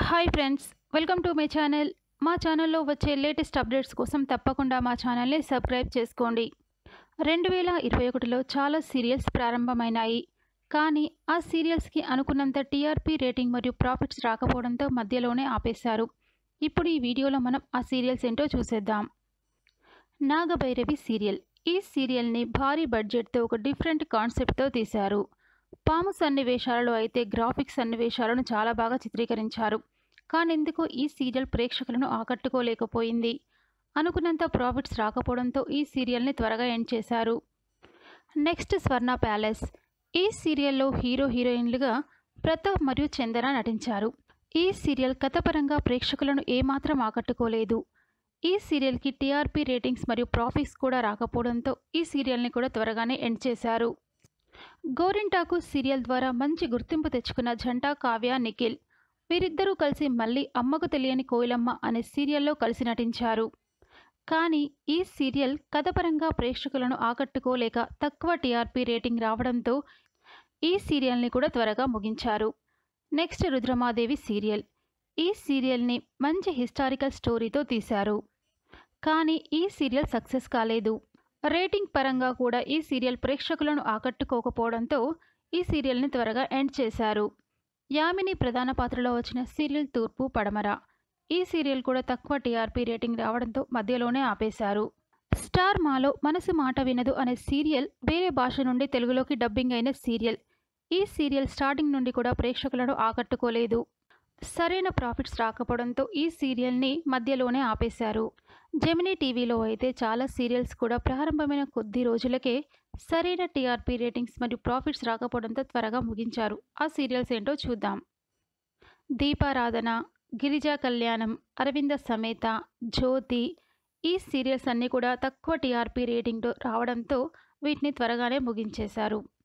hi friends welcome to my channel మా ఛానల్లో వచ్చే లేటెస్ట్ అప్డేట్స్ కోసం తప్పకుండా మా ఛానల్ని సబ్స్క్రైబ్ చేసుకోండి రెండు వేల ఇరవై ఒకటిలో చాలా సీరియల్స్ ప్రారంభమైనాయి కానీ ఆ సీరియల్స్కి అనుకున్నంత టీఆర్పీ రేటింగ్ మరియు ప్రాఫిట్స్ రాకపోవడంతో మధ్యలోనే ఆపేశారు ఇప్పుడు ఈ వీడియోలో మనం ఆ సీరియల్స్ ఏంటో చూసేద్దాం నాగభైరవి సీరియల్ ఈ సీరియల్ని భారీ బడ్జెట్తో ఒక డిఫరెంట్ కాన్సెప్ట్తో తీశారు పాము సన్నివేశాలలో అయితే గ్రాఫిక్స్ సన్నివేశాలను చాలా బాగా చిత్రీకరించారు కానీ ఎందుకో ఈ సీరియల్ ప్రేక్షకులను ఆకట్టుకోలేకపోయింది అనుకున్నంత ప్రాఫిట్స్ రాకపోవడంతో ఈ సీరియల్ని త్వరగా ఎండ్ చేశారు నెక్స్ట్ స్వర్ణ ప్యాలెస్ ఈ సీరియల్లో హీరో హీరోయిన్లుగా ప్రతాప్ మరియు చందన నటించారు ఈ సీరియల్ కథపరంగా ప్రేక్షకులను ఏమాత్రం ఆకట్టుకోలేదు ఈ సీరియల్కి టీఆర్పీ రేటింగ్స్ మరియు ప్రాఫిట్స్ కూడా రాకపోవడంతో ఈ సీరియల్ని కూడా త్వరగానే ఎండ్ చేశారు గోరింటాకు సీరియల్ ద్వారా మంచి గుర్తింపు తెచ్చుకున్న జంటా కావ్య నిఖిల్ వీరిద్దరూ కలిసి మళ్ళీ అమ్మకు తెలియని కోయిలమ్మ అనే సీరియల్లో కలిసి నటించారు కానీ ఈ సీరియల్ కథపరంగా ప్రేక్షకులను ఆకట్టుకోలేక తక్కువ టీఆర్పీ రేటింగ్ రావడంతో ఈ సీరియల్ని కూడా త్వరగా ముగించారు నెక్స్ట్ రుద్రమాదేవి సీరియల్ ఈ సీరియల్ని మంచి హిస్టారికల్ స్టోరీతో తీశారు కానీ ఈ సీరియల్ సక్సెస్ కాలేదు రేటింగ్ పరంగా కూడా ఈ సీరియల్ ప్రేక్షకులను ఆకట్టుకోకపోవడంతో ఈ సీరియల్ని త్వరగా ఎండ్ చేశారు యామిని ప్రధాన పాత్రలో వచ్చిన సీరియల్ తూర్పు పడమర ఈ సీరియల్ కూడా తక్కువ టీఆర్పీ రేటింగ్ రావడంతో మధ్యలోనే ఆపేశారు స్టార్ మాలో మనసు మాట వినదు అనే సీరియల్ వేరే భాష నుండి తెలుగులోకి డబ్బింగ్ అయిన సీరియల్ ఈ సీరియల్ స్టార్టింగ్ నుండి కూడా ప్రేక్షకులను ఆకట్టుకోలేదు సరైన ప్రాఫిట్స్ రాకపోవడంతో ఈ సీరియల్ని మధ్యలోనే ఆపేశారు జెమినీ టీవీలో అయితే చాలా సీరియల్స్ కూడా ప్రారంభమైన కొద్ది రోజులకే సరైన టీఆర్పీ రేటింగ్స్ మరియు ప్రాఫిట్స్ రాకపోవడంతో త్వరగా ముగించారు ఆ సీరియల్స్ ఏంటో చూద్దాం దీపారాధన గిరిజా కళ్యాణం అరవింద సమేత జ్యోతి ఈ సీరియల్స్ అన్నీ కూడా తక్కువ టీఆర్పీ రేటింగ్ రావడంతో వీటిని త్వరగానే ముగించేశారు